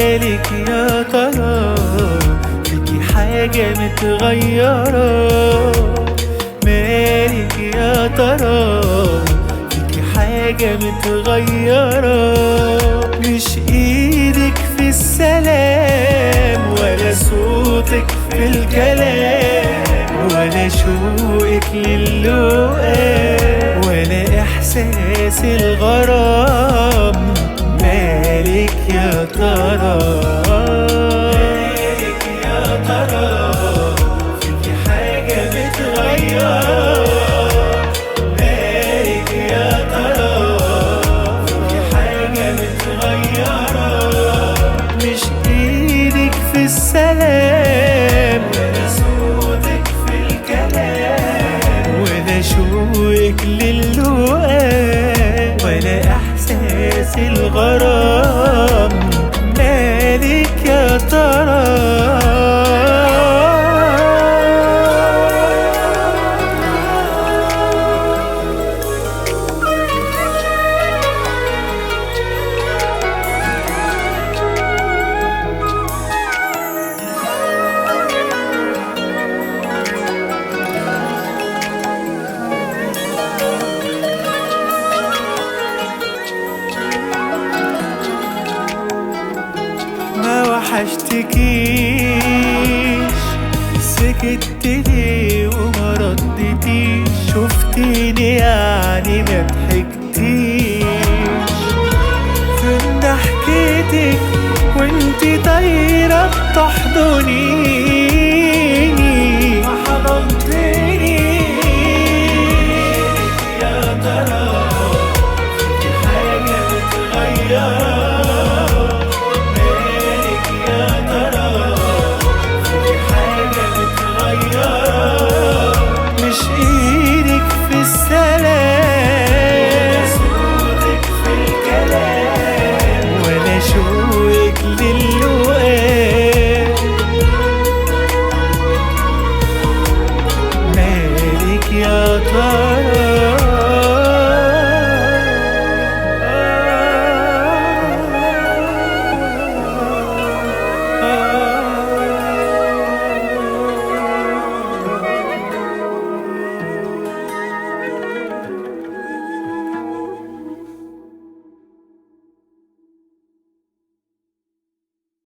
مالك يا ترى فيكي حاجة متغيرة مالك يا ترى فيكي حاجة متغيرة مش ايدك في السلام ولا صوتك في الكلام ولا شوقك للقاء ولا احساس الغرام مالك يا ترى مالك يا ترى فيكي حاجة متغيرة مالك يا ترى فيكي حاجة متغيرة مش ايدك في السلام ولا صوتك في الكلام ولا شوقك للقاء ولا احساس الغرام مالك يا ترى ما وحشتكيش سكت ليه وما ردتيش شفتيني يعني ما ضحكتيش فين ضحكتك وانتي طايرة بتحضني